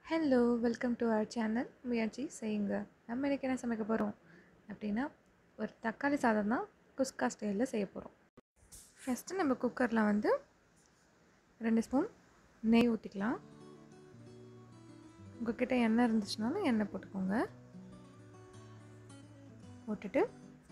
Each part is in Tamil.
hello welcome to our channel முயற்சி செய்யுங்க நம்ம இன்றைக்கி என்ன சமைக்க போகிறோம் அப்படின்னா ஒரு தக்காளி சாதம் தான் குஸ்கா ஸ்டைலில் செய்ய போகிறோம் ஃபஸ்ட்டு நம்ம குக்கரில் வந்து ரெண்டு ஸ்பூன் நெய் ஊற்றிக்கலாம் உங்ககிட்ட எண்ணெய் இருந்துச்சுனாலும் எண்ணெய் போட்டுக்கோங்க போட்டுட்டு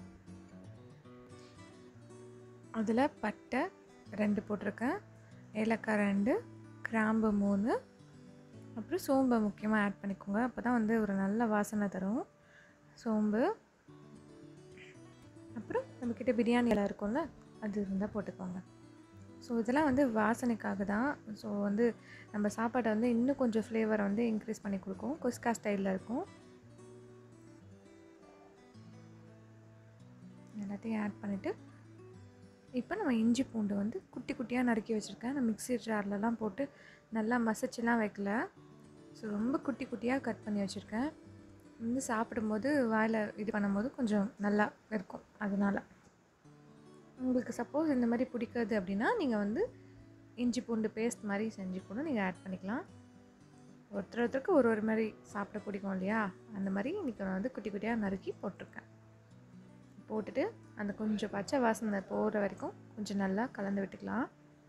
அதில் பட்டை ரெண்டு போட்டிருக்கேன் ஏலக்காய் ரெண்டு கிராம்பு மூணு அப்புறம் சோம்பை முக்கியமாக ஆட் பண்ணிக்கோங்க அப்போ தான் வந்து ஒரு நல்ல வாசனை தரும் சோம்பு அப்புறம் நம்மக்கிட்ட பிரியாணி எல்லாம் இருக்கும்ல அது இருந்தால் போட்டுக்கோங்க ஸோ இதெல்லாம் வந்து வாசனைக்காக தான் ஸோ வந்து நம்ம சாப்பாட்டை வந்து இன்னும் கொஞ்சம் ஃப்ளேவரை வந்து இன்க்ரீஸ் பண்ணி கொடுக்கும் குஸ்கா ஸ்டைலில் இருக்கும் எல்லாத்தையும் ஆட் பண்ணிவிட்டு இப்போ நம்ம இஞ்சி பூண்டு வந்து குட்டி குட்டியாக நறுக்கி வச்சுருக்கேன் நான் மிக்ஸி ஜார்லலாம் போட்டு நல்லா மசிச்சுலாம் வைக்கல ஸோ ரொம்ப குட்டி குட்டியாக கட் பண்ணி வச்சுருக்கேன் வந்து சாப்பிடும்போது வாயில் இது பண்ணும்போது கொஞ்சம் நல்லா இருக்கும் அதனால் உங்களுக்கு சப்போஸ் இந்த மாதிரி பிடிக்காது அப்படின்னா நீங்கள் வந்து இஞ்சி பூண்டு பேஸ்ட் மாதிரி செஞ்சு கூட நீங்கள் ஆட் பண்ணிக்கலாம் ஒருத்தர் ஒருத்தருக்கு ஒரு ஒரு மாதிரி சாப்பிட பிடிக்கும் இல்லையா அந்த மாதிரி இன்றைக்கி நான் வந்து குட்டி குட்டியாக நறுக்கி போட்டிருக்கேன் போட்டுட்டு அந்த கொஞ்சம் பச்சை வாசனை போகிற வரைக்கும் கொஞ்சம் நல்லா கலந்து விட்டுக்கலாம்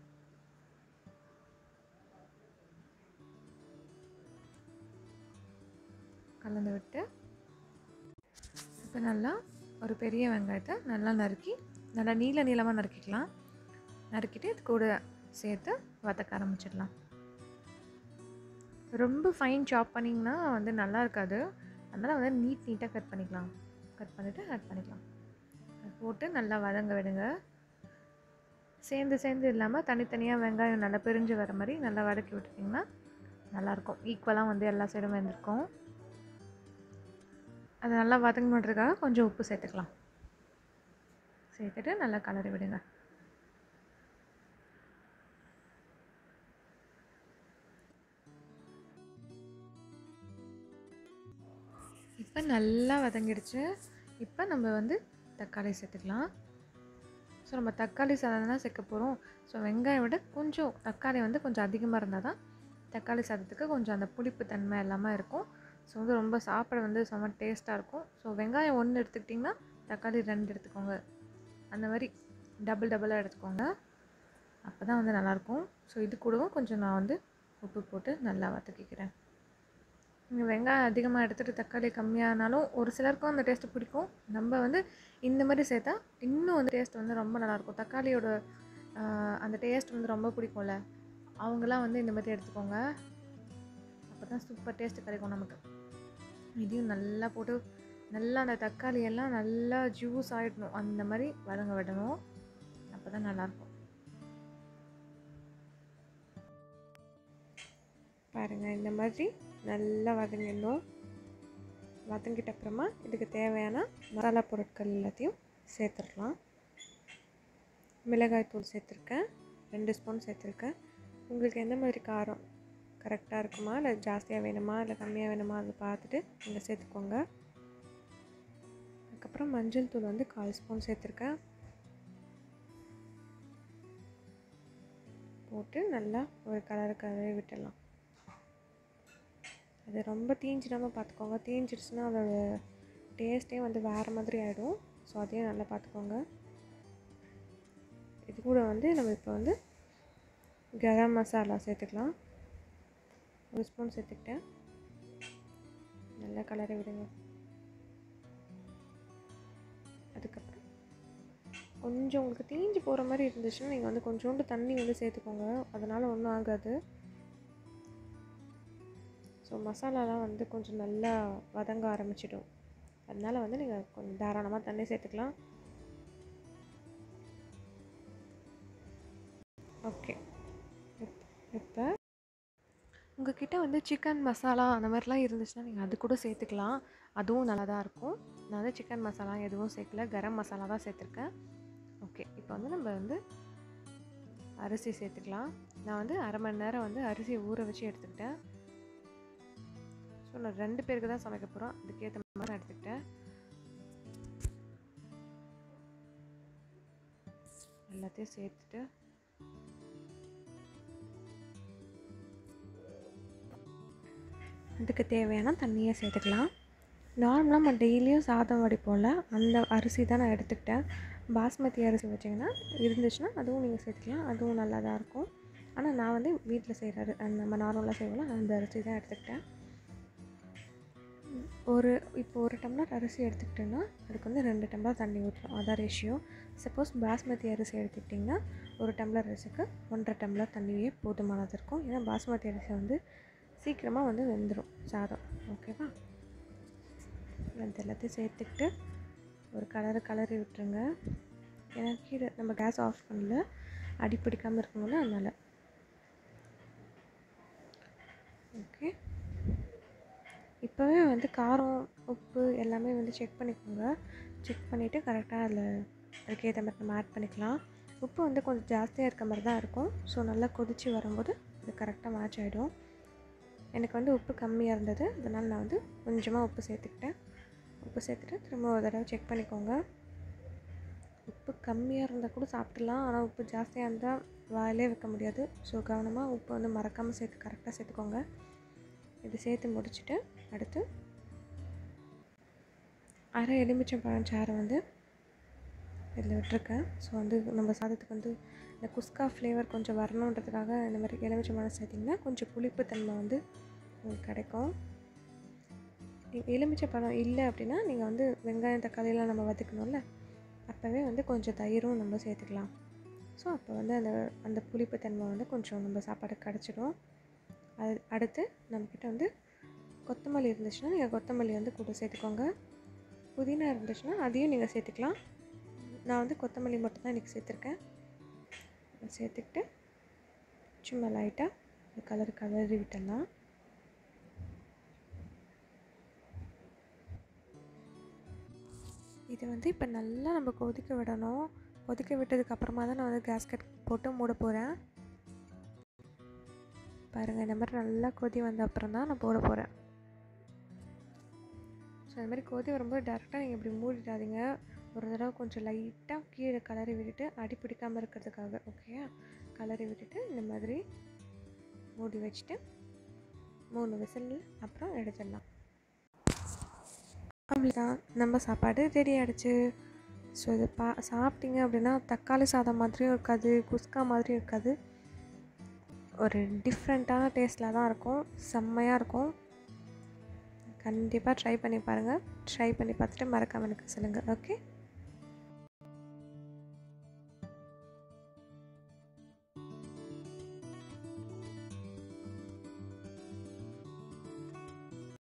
கலந்து விட்டு இப்போ நல்லா ஒரு பெரிய வெங்காயத்தை நல்லா நறுக்கி நல்லா நீள நீளமாக நறுக்கிக்கலாம் நறுக்கிட்டு இது கூட சேர்த்து வதக்க ஆரம்பிச்சிடலாம் ரொம்ப ஃபைன் சாப் பண்ணிங்கன்னா வந்து நல்லா இருக்காது அதனால் வந்து நீட் நீட்டாக கட் பண்ணிக்கலாம் கட் பண்ணிவிட்டு ஆட் பண்ணிக்கலாம் போட்டு நல்லா வதங்க விடுங்க சேர்ந்து சேர்ந்து இல்லாமல் தனித்தனியாக வெங்காயம் நல்லா பிரிஞ்சு வர மாதிரி நல்லா வதக்கி விட்டுட்டிங்கன்னா நல்லாயிருக்கும் ஈக்குவலாக வந்து எல்லா சைடும் வெந்திருக்கும் அது நல்லா வதங்க பண்ணுறதுக்காக கொஞ்சம் உப்பு சேர்த்துக்கலாம் சேர்த்துட்டு நல்லா கலரி விடுங்க இப்போ நல்லா வதங்கிடுச்சு இப்போ நம்ம வந்து தக்காளி சேர்த்துக்கலாம் ஸோ நம்ம தக்காளி சாதம் தான் சேர்க்க போகிறோம் ஸோ வெங்காயம் விட கொஞ்சம் தக்காளி வந்து கொஞ்சம் அதிகமாக இருந்தால் தான் தக்காளி சாதத்துக்கு கொஞ்சம் அந்த புளிப்பு தன்மை எல்லாமே இருக்கும் ஸோ வந்து ரொம்ப சாப்பிட வந்து செம்ம டேஸ்ட்டாக இருக்கும் ஸோ வெங்காயம் ஒன்று எடுத்துக்கிட்டிங்கன்னா தக்காளி ரெண்டு எடுத்துக்கோங்க அந்த மாதிரி டபுள் டபுளாக எடுத்துக்கோங்க அப்போ தான் வந்து நல்லாயிருக்கும் ஸோ இது கூடவும் கொஞ்சம் நான் வந்து உப்பு போட்டு நல்லா வதக்கிக்கிறேன் நீங்கள் வெங்காயம் அதிகமாக எடுத்துகிட்டு தக்காளி கம்மியானாலும் ஒரு சிலருக்கும் அந்த டேஸ்ட்டு பிடிக்கும் நம்ம வந்து இந்த மாதிரி சேர்த்தா இன்னும் வந்து டேஸ்ட் வந்து ரொம்ப நல்லாயிருக்கும் தக்காளியோட அந்த டேஸ்ட் வந்து ரொம்ப பிடிக்கும்ல அவங்களாம் வந்து இந்த மாதிரி எடுத்துக்கோங்க அப்போ தான் சூப்பர் டேஸ்ட்டு கிடைக்கும் நமக்கு இதையும் நல்லா போட்டு நல்லா அந்த தக்காளி எல்லாம் நல்லா ஜூஸ் ஆகிடணும் அந்த மாதிரி வதங்க விடணும் அப்போ தான் நல்லாயிருக்கும் பாருங்கள் இந்த மாதிரி நல்லா வதங்கிடணும் வதங்கிட்ட அப்புறமா இதுக்கு தேவையான மசாலா பொருட்கள் எல்லாத்தையும் சேர்த்துடலாம் மிளகாய் தூள் சேர்த்துருக்கேன் ரெண்டு ஸ்பூன் சேர்த்துருக்கேன் உங்களுக்கு எந்த மாதிரி காரம் கரெக்டாக இருக்குமா இல்லை ஜாஸ்தியாக வேணுமா இல்லை கம்மியாக வேணுமா அதை பார்த்துட்டு நீங்கள் சேர்த்துக்கோங்க அதுக்கப்புறம் மஞ்சள் தூள் வந்து கால் ஸ்பூன் சேர்த்துருக்கேன் போட்டு நல்லா ஒரு கலர் கலரி விட்டுடலாம் அது ரொம்ப தீஞ்சிடாமல் பார்த்துக்கோங்க தீஞ்சிடுச்சுன்னா அதோட டேஸ்ட்டே வந்து வேறு மாதிரி ஆகிடும் ஸோ அதையும் நல்லா பார்த்துக்கோங்க இது கூட வந்து நம்ம இப்போ வந்து கரம் மசாலா சேர்த்துக்கலாம் ஒரு ஸ்பூன் சேர்த்துக்கிட்டேன் நல்லா கலரை விடுங்க அதுக்கப்புறம் கொஞ்சம் உங்களுக்கு தீஞ்சு போகிற மாதிரி இருந்துச்சுன்னா நீங்கள் வந்து கொஞ்சோண்டு தண்ணி வந்து சேர்த்துக்கோங்க அதனால் ஒன்றும் ஆகாது ஸோ மசாலாலாம் வந்து கொஞ்சம் நல்லா வதங்க ஆரம்பிச்சிடும் அதனால் வந்து நீங்கள் கொஞ்சம் தாராளமாக தண்ணி சேர்த்துக்கலாம் ஓகே இப்போ உங்ககிட்ட வந்து சிக்கன் மசாலா அந்த மாதிரிலாம் இருந்துச்சுன்னா நீங்கள் அது கூட சேர்த்துக்கலாம் அதுவும் நல்லா தான் இருக்கும் நான் வந்து சிக்கன் மசாலா எதுவும் சேர்க்கல கரம் மசாலா தான் சேர்த்துருக்கேன் ஓகே இப்போ வந்து நம்ம வந்து அரிசி சேர்த்துக்கலாம் நான் வந்து அரை மணி நேரம் வந்து அரிசியை ஊற வச்சு எடுத்துக்கிட்டேன் ஸோ நான் ரெண்டு பேருக்கு தான் சமைக்க போகிறோம் அதுக்கேற்ற மாதிரி நான் எடுத்துக்கிட்டேன் எல்லாத்தையும் சேர்த்துட்டு இதுக்கு தேவையான தண்ணியை சேர்த்துக்கலாம் நார்மலாக நம்ம டெய்லியும் சாதம் வடிப்போம்ல அந்த அரிசி தான் நான் எடுத்துக்கிட்டேன் பாஸ்மதி அரிசி வச்சிங்கன்னா இருந்துச்சுன்னா அதுவும் நீங்கள் சேர்த்துக்கலாம் அதுவும் நல்லா தான் இருக்கும் ஆனால் நான் வந்து வீட்டில் செய்கிற நம்ம நார்மலாக செய்வோம்ல அந்த அரிசி தான் எடுத்துக்கிட்டேன் ஒரு இப்போ ஒரு டம்ளர் அரிசி எடுத்துக்கிட்டோன்னா அதுக்கு வந்து ரெண்டு டம்ளர் தண்ணி ஊற்றணும் அதான் ரேஷியோ சப்போஸ் பாஸ்மதி அரிசி எடுத்துக்கிட்டிங்கன்னா ஒரு டம்ளர் அரிசிக்கு ஒன்றரை டம்ளர் தண்ணியே போதுமானது இருக்கும் ஏன்னா பாஸ்மதி அரிசி வந்து சீக்கிரமாக வந்து வெந்துடும் சாதம் ஓகேவா அது எல்லாத்தையும் சேர்த்துக்கிட்டு ஒரு கலரு கலரி விட்டுருங்க ஏன்னா கீழே நம்ம கேஸ் ஆஃப் பண்ணல அடி பிடிக்காமல் இருக்கணும்ல அதனால் ஓகே இப்போவே வந்து காரம் உப்பு எல்லாமே வந்து செக் பண்ணிக்கோங்க செக் பண்ணிவிட்டு கரெக்டாக அதில் அதுக்கேற்ற மாதிரி நம்ம ஆட் பண்ணிக்கலாம் உப்பு வந்து கொஞ்சம் ஜாஸ்தியாக இருக்க மாதிரி தான் இருக்கும் ஸோ நல்லா கொதித்து வரும்போது அது கரெக்டாக மேட்ச் ஆகிடும் எனக்கு வந்து உப்பு கம்மியாக இருந்தது அதனால் நான் வந்து கொஞ்சமாக உப்பு சேர்த்துக்கிட்டேன் உப்பு சேர்த்துட்டு திரும்ப ஒரு தடவை செக் பண்ணிக்கோங்க உப்பு கம்மியாக இருந்தால் கூட சாப்பிட்றலாம் ஆனால் உப்பு ஜாஸ்தியாக இருந்தால் வாயிலே வைக்க முடியாது ஸோ கவனமாக உப்பு வந்து மறக்காமல் சேர்த்து கரெக்டாக சேர்த்துக்கோங்க இது சேர்த்து முடிச்சுட்டு அடுத்து அரை எலுமிச்சம்பழம் சாறை வந்து இதில் விட்டுருக்கேன் ஸோ வந்து நம்ம சாதத்துக்கு வந்து இந்த குஸ்கா ஃப்ளேவர் கொஞ்சம் வரணுன்றதுக்காக இந்த மாதிரி எலுமிச்சம்பழம் சேர்த்திங்கன்னா கொஞ்சம் புளிப்பு தன்மை வந்து உங்களுக்கு கிடைக்கும் எலுமிச்சம்பழம் இல்லை அப்படின்னா நீங்கள் வந்து வெங்காயம் தக்காளியெலாம் நம்ம வதக்கணும்ல அப்போவே வந்து கொஞ்சம் தயிரும் நம்ம சேர்த்துக்கலாம் ஸோ அப்போ வந்து அந்த அந்த புளிப்பு தன்மை வந்து கொஞ்சம் நம்ம சாப்பாடு கிடச்சிடும் அது அடுத்து நம்மக்கிட்ட வந்து கொத்தமல்லி இருந்துச்சுன்னா நீங்கள் கொத்தமல்லி வந்து கூட சேர்த்துக்கோங்க புதினா இருந்துச்சுன்னா அதையும் நீங்கள் சேர்த்துக்கலாம் நான் வந்து கொத்தமல்லி மட்டும் தான் இன்றைக்கி சேர்த்துருக்கேன் சேர்த்துக்கிட்டு சும்மா லைட்டாக கலர் கலரி விட்டுடலாம் இதை வந்து இப்போ நல்லா நம்ம கொதிக்க விடணும் கொதிக்க விட்டதுக்கு அப்புறமா தான் நான் வந்து கேஸ்கட் போட்டு மூட போகிறேன் பாருங்கள் இந்த மாதிரி நல்லா கொதி வந்த அப்புறம் தான் நான் போட போகிறேன் ஸோ இந்த மாதிரி கொதி வரும்போது டேரெக்டாக நீங்கள் இப்படி மூடிடாதீங்க ஒரு தடவை கொஞ்சம் லைட்டாக கீழே கலரி விட்டுட்டு அடி பிடிக்காமல் இருக்கிறதுக்காக ஓகேயா கலரி விட்டுட்டு இந்த மாதிரி மூடி வச்சுட்டு மூணு விசில் அப்புறம் எடுத்துடலாம் அவ்வளோதான் நம்ம சாப்பாடு ரெடி ஆகிடுச்சு ஸோ இது பா சாப்பிட்டீங்க அப்படின்னா தக்காளி சாதம் மாதிரியும் இருக்காது குஸ்கா மாதிரியும் இருக்காது ஒரு டிஃப்ரெண்ட்டான டேஸ்ட்டில் தான் இருக்கும் செம்மையாக இருக்கும் கண்டிப்பாக ட்ரை பண்ணி பாருங்கள் ட்ரை பண்ணி பார்த்துட்டு மறக்காமல் எனக்கு சொல்லுங்கள் ஓகே